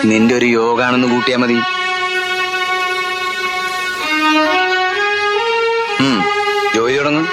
നിന്റെ ഒരു യോഗാണെന്ന് കൂട്ടിയാ മതി ഉം, ജോലി തുടങ്ങും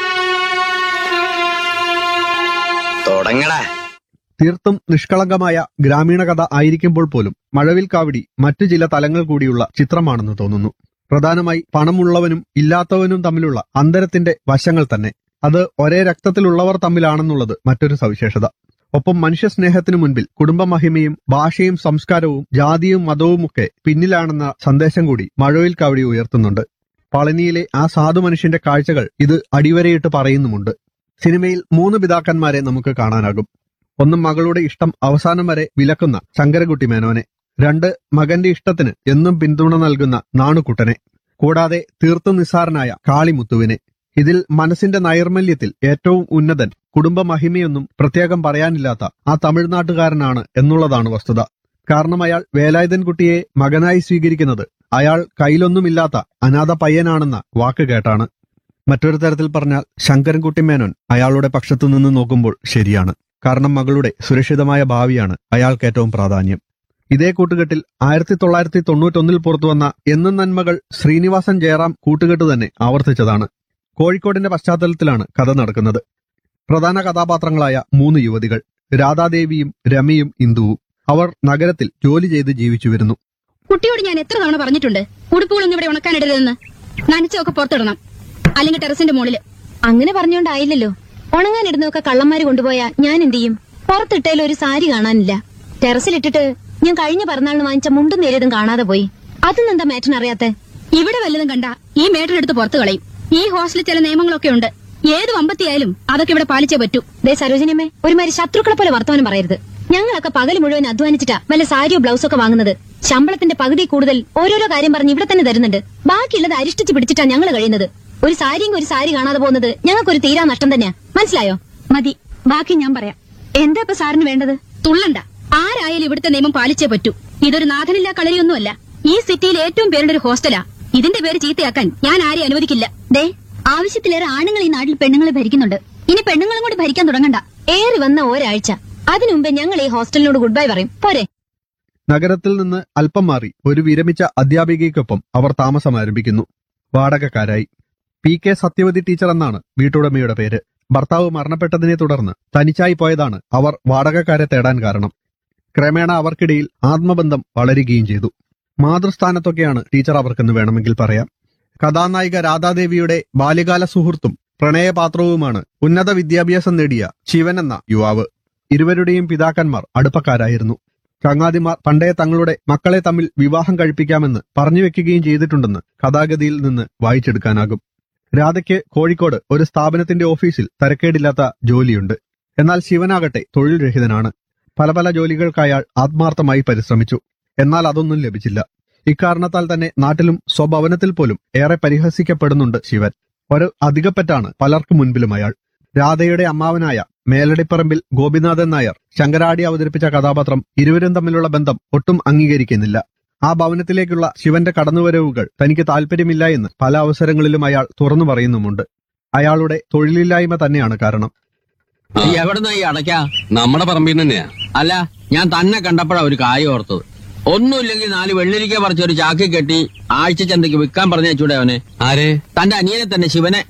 തുടങ്ങടാ തീർത്തും നിഷ്കളങ്കമായ ഗ്രാമീണ കഥ ആയിരിക്കുമ്പോൾ പോലും മഴവിൽ കാവടി മറ്റു ചില തലങ്ങൾ കൂടിയുള്ള ചിത്രമാണെന്ന് തോന്നുന്നു പ്രധാനമായി പണമുള്ളവനും ഇല്ലാത്തവനും തമ്മിലുള്ള അന്തരത്തിന്റെ വശങ്ങൾ തന്നെ അത് ഒരേ രക്തത്തിലുള്ളവർ തമ്മിലാണെന്നുള്ളത് മറ്റൊരു സവിശേഷത ഒപ്പം മനുഷ്യസ്നേഹത്തിനു മുൻപിൽ കുടുംബമഹിമയും ഭാഷയും സംസ്കാരവും ജാതിയും മതവുമൊക്കെ പിന്നിലാണെന്ന സന്ദേശം കൂടി മഴവിൽ കാവടി ഉയർത്തുന്നുണ്ട് പളനിയിലെ ആ സാധു മനുഷ്യന്റെ കാഴ്ചകൾ ഇത് അടിവരയിട്ട് പറയുന്നുമുണ്ട് സിനിമയിൽ മൂന്ന് പിതാക്കന്മാരെ നമുക്ക് കാണാനാകും ഒന്ന് മകളുടെ ഇഷ്ടം അവസാനം വരെ വിലക്കുന്ന ശങ്കരകുട്ടി മേനോനെ രണ്ട് മകന്റെ ഇഷ്ടത്തിന് എന്നും പിന്തുണ നൽകുന്ന നാണുക്കുട്ടനെ കൂടാതെ തീർത്തും നിസ്സാരനായ കാളിമുത്തുവിനെ ഇതിൽ മനസ്സിന്റെ നൈർമല്യത്തിൽ ഏറ്റവും ഉന്നതൻ കുടുംബ മഹിമയൊന്നും പ്രത്യേകം പറയാനില്ലാത്ത ആ തമിഴ്നാട്ടുകാരനാണ് എന്നുള്ളതാണ് വസ്തുത കാരണം അയാൾ വേലായുധൻകുട്ടിയെ മകനായി സ്വീകരിക്കുന്നത് അയാൾ കയ്യിലൊന്നുമില്ലാത്ത അനാഥ പയ്യനാണെന്ന വാക്ക് കേട്ടാണ് മറ്റൊരു തരത്തിൽ പറഞ്ഞാൽ ശങ്കരൻകുട്ടി മേനോൻ അയാളുടെ പക്ഷത്തു നിന്ന് നോക്കുമ്പോൾ ശരിയാണ് കാരണം മകളുടെ സുരക്ഷിതമായ ഭാവിയാണ് അയാൾക്ക് ഏറ്റവും പ്രാധാന്യം ഇതേ കൂട്ടുകെട്ടിൽ ആയിരത്തി തൊള്ളായിരത്തി തൊണ്ണൂറ്റൊന്നിൽ പുറത്തുവന്ന എന്നും നന്മകൾ ശ്രീനിവാസൻ ജയറാം കൂട്ടുകെട്ട് തന്നെ ആവർത്തിച്ചതാണ് കോഴിക്കോടിന്റെ പശ്ചാത്തലത്തിലാണ് കഥ നടക്കുന്നത് പ്രധാന കഥാപാത്രങ്ങളായ മൂന്ന് യുവതികൾ രാധാദേവിയും രമയും ഇന്ദുവും അവർ നഗരത്തിൽ ജോലി ചെയ്ത് ജീവിച്ചു വരുന്നു കുട്ടിയോട് ഞാൻ എത്ര തവണ പറഞ്ഞിട്ടുണ്ട് ഉടുപ്പുകളൊന്നും ഇവിടെ ഉണക്കാനിടരുതെന്ന് നനച്ചൊക്കെ പുറത്തിടണം അല്ലെങ്കിൽ ടെറസിന്റെ മുകളില് അങ്ങനെ പറഞ്ഞോണ്ടായില്ലല്ലോ ഉണങ്ങാനിടുന്നൊക്കെ കള്ളന്മാര് കൊണ്ടുപോയാ ഞാൻ എന്ത് ചെയ്യും പുറത്തിട്ടേലും ഒരു സാരി കാണാനില്ല ടെറസിലിട്ടിട്ട് ഞാൻ കഴിഞ്ഞ പിറന്നാളിന് വാങ്ങിച്ച മുണ്ടും നേരിയതും കാണാതെ പോയി അതൊന്നെന്താ മാറ്റൻ അറിയാത്തെ ഇവിടെ വല്ലതും കണ്ട ഈ മേട്ടനെടുത്ത് പുറത്തു കളയും ഈ ഹോസ്റ്റലിൽ ചില നിയമങ്ങളൊക്കെ ഉണ്ട് ഏത് വമ്പത്തിയായാലും അതൊക്കെ ഇവിടെ പാലിച്ചേ പറ്റൂ ദേ സരോജിനിയമ്മേ ഒരുമാതിരി ശത്രുക്കളെ പോലെ വർത്തമാനം പറയരുത് ഞങ്ങളൊക്കെ പകൽ മുഴുവൻ അധ്വാനിച്ചിട്ടാ വല്ല സാരിയോ ബ്ലൗസോ ഒക്കെ വാങ്ങുന്നത് ശമ്പളത്തിന്റെ പകുതി കൂടുതൽ ഓരോരോ കാര്യം പറഞ്ഞ് ഇവിടെ തന്നെ തരുന്നുണ്ട് ബാക്കിയുള്ളത് അരിഷ്ടിച്ച് പിടിച്ചിട്ടാ ഞങ്ങൾ കഴിയുന്നത് ഒരു സാരിയും ഒരു സാരി കാണാതെ പോകുന്നത് ഞങ്ങൾക്കൊരു തീരാ നഷ്ടം തന്നെയാ മനസ്സിലായോ മതി ബാക്കി ഞാൻ പറയാം എന്താ ഇപ്പൊ സാറിന് വേണ്ടത് തുള്ളണ്ട ആരായാലും ഇവിടുത്തെ നിയമം പാലിച്ചേ പറ്റൂ ഇതൊരു നാഥനില്ലാ കളരിയൊന്നുമല്ല ഈ സിറ്റിയിൽ ഏറ്റവും പേരുടെ ഒരു ഹോസ്റ്റലാ ഇതിന്റെ പേര് ചീത്തയാക്കാൻ ഞാൻ ആരെയും അനുവദിക്കില്ല ദേ ആവശ്യത്തിലേറെ ആണുങ്ങൾ ഈ നാട്ടിൽ പെണ്ണുങ്ങളെ ഭരിക്കുന്നുണ്ട് ഇനി പെണ്ണുങ്ങളും കൂടി ഭരിക്കാൻ തുടങ്ങണ്ട ഏറി വന്ന ഒരാഴ്ച അതിനു മുമ്പേ ഞങ്ങൾ ഈ ഹോസ്റ്റലിനോട് ഗുഡ് ബൈ പറയും പോരെ നഗരത്തിൽ നിന്ന് അല്പം മാറി ഒരു വിരമിച്ച അധ്യാപികയ്ക്കൊപ്പം അവർ താമസം ആരംഭിക്കുന്നു വാടകക്കാരായി പി കെ സത്യവതി ടീച്ചർ എന്നാണ് വീട്ടുടമയുടെ പേര് ഭർത്താവ് മരണപ്പെട്ടതിനെ തുടർന്ന് തനിച്ചായി പോയതാണ് അവർ വാടകക്കാരെ തേടാൻ കാരണം ക്രമേണ അവർക്കിടയിൽ ആത്മബന്ധം വളരുകയും ചെയ്തു മാതൃസ്ഥാനത്തൊക്കെയാണ് ടീച്ചർ അവർക്കെന്ന് വേണമെങ്കിൽ പറയാം കഥാനായിക രാധാദേവിയുടെ ബാല്യകാല സുഹൃത്തും പ്രണയപാത്രവുമാണ് ഉന്നത വിദ്യാഭ്യാസം നേടിയ ശിവൻ എന്ന യുവാവ് ഇരുവരുടെയും പിതാക്കന്മാർ അടുപ്പക്കാരായിരുന്നു ചങ്ങാതിമാർ പണ്ടേ തങ്ങളുടെ മക്കളെ തമ്മിൽ വിവാഹം കഴിപ്പിക്കാമെന്ന് പറഞ്ഞു വെക്കുകയും ചെയ്തിട്ടുണ്ടെന്ന് കഥാഗതിയിൽ നിന്ന് വായിച്ചെടുക്കാനാകും രാധയ്ക്ക് കോഴിക്കോട് ഒരു സ്ഥാപനത്തിന്റെ ഓഫീസിൽ തരക്കേടില്ലാത്ത ജോലിയുണ്ട് എന്നാൽ ശിവനാകട്ടെ തൊഴിൽ രഹിതനാണ് പല പല ജോലികൾക്കയാൾ ആത്മാർത്ഥമായി പരിശ്രമിച്ചു എന്നാൽ അതൊന്നും ലഭിച്ചില്ല ഇക്കാരണത്താൽ തന്നെ നാട്ടിലും സ്വഭവനത്തിൽ പോലും ഏറെ പരിഹസിക്കപ്പെടുന്നുണ്ട് ശിവൻ ഒരു അധികപ്പറ്റാണ് പലർക്കും മുൻപിലും അയാൾ രാധയുടെ അമ്മാവനായ മേലടിപ്പറമ്പിൽ ഗോപിനാഥൻ നായർ ശങ്കരാടി അവതരിപ്പിച്ച കഥാപാത്രം ഇരുവരും തമ്മിലുള്ള ബന്ധം ഒട്ടും അംഗീകരിക്കുന്നില്ല ആ ഭവനത്തിലേക്കുള്ള ശിവന്റെ കടന്നുവരവുകൾ തനിക്ക് താല്പര്യമില്ല എന്ന് പല അവസരങ്ങളിലും അയാൾ തുറന്നു പറയുന്നുമുണ്ട് അയാളുടെ തൊഴിലില്ലായ്മ തന്നെയാണ് കാരണം എവിടുന്ന ഈ അടയ്ക്ക നമ്മുടെ പറമ്പിൽ തന്നെയാ അല്ല ഞാൻ തന്നെ കണ്ടപ്പോഴാ ഒരു കായ ഓർത്തത് ഒന്നുമില്ലെങ്കിൽ നാല് വെള്ളിരിക്ക പറിച്ച ഒരു ചാക്കി കെട്ടി ആഴ്ച ചന്തയ്ക്ക് വിൽക്കാൻ പറഞ്ഞൂടെ അവനെ ആരെ തന്റെ അനിയനെ തന്നെ ശിവനെ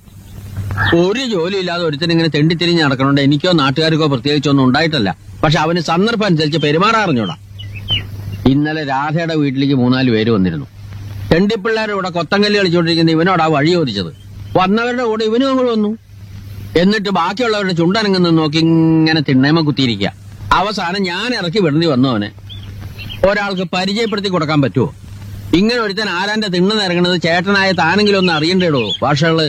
ഒരു ജോലി ഇല്ലാതെ ഒരുത്തൻ ഇങ്ങനെ തെണ്ടിത്തിരിഞ്ഞ് നടക്കണോണ്ട് എനിക്കോ നാട്ടുകാർക്കോ പ്രത്യേകിച്ചൊന്നും ഉണ്ടായിട്ടല്ല പക്ഷെ അവന് സന്ദർഭം അനുസരിച്ച് പെരുമാറാറിഞ്ഞൂടാ ഇന്നലെ രാധയുടെ വീട്ടിലേക്ക് മൂന്നാല് പേര് വന്നിരുന്നു തെണ്ടിപ്പിള്ളേരുടെ കൂടെ കൊത്തങ്കല്ല് കളിച്ചുകൊണ്ടിരിക്കുന്ന ഇവനോടാ വഴി ചോദിച്ചത് വന്നവരുടെ കൂടെ ഇവനും അങ്ങോട്ട് വന്നു എന്നിട്ട് ബാക്കിയുള്ളവരുടെ ചുണ്ടനങ്ങുന്ന നോക്കി ഇങ്ങനെ തിണ്ണേമ കുത്തിയിരിക്കുക അവസാനം ഞാൻ ഇറക്കി വിടേണ്ടി വന്നു അവനെ ഒരാൾക്ക് പരിചയപ്പെടുത്തി കൊടുക്കാൻ പറ്റുമോ ഇങ്ങനെ ഒരുത്തൻ ആരാന്റെ തിണ്ണ നിറങ്ങണത് ചേട്ടനായ താനെങ്കിലും ഒന്ന് അറിയണ്ടേടോ ഭാഷകള്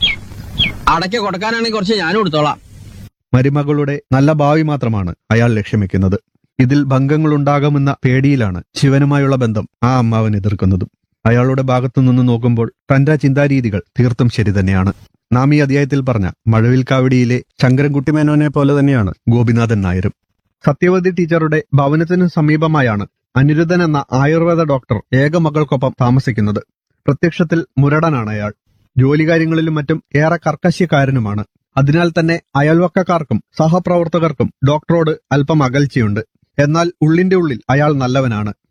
അടയ്ക്ക കൊടുക്കാനാണെങ്കിൽ കുറച്ച് ഞാനും എടുത്തോളാം മരുമകളുടെ നല്ല ഭാവി മാത്രമാണ് അയാൾ ലക്ഷ്യം വെക്കുന്നത് ഇതിൽ ഭംഗങ്ങളുണ്ടാകുമെന്ന പേടിയിലാണ് ശിവനുമായുള്ള ബന്ധം ആ അമ്മാവൻ എതിർക്കുന്നതും അയാളുടെ ഭാഗത്തു നിന്ന് നോക്കുമ്പോൾ തന്റെ ചിന്താരീതികൾ തീർത്തും ശരി തന്നെയാണ് നാം ഈ അധ്യായത്തിൽ പറഞ്ഞ മഴവിൽ കാവടിയിലെ ശങ്കരൻകുട്ടി മേനോനെ പോലെ തന്നെയാണ് ഗോപിനാഥൻ നായരും സത്യവതി ടീച്ചറുടെ ഭവനത്തിനു സമീപമായാണ് അനിരുദ്ധൻ എന്ന ആയുർവേദ ഡോക്ടർ ഏക മകൾക്കൊപ്പം താമസിക്കുന്നത് പ്രത്യക്ഷത്തിൽ മുരടനാണ് അയാൾ ജോലികാര്യങ്ങളിലും മറ്റും ഏറെ കർക്കശ്യക്കാരനുമാണ് അതിനാൽ തന്നെ അയൽവക്കക്കാർക്കും സഹപ്രവർത്തകർക്കും ഡോക്ടറോട് അല്പം അകൽച്ചയുണ്ട് എന്നാൽ ഉള്ളിന്റെ ഉള്ളിൽ അയാൾ നല്ലവനാണ്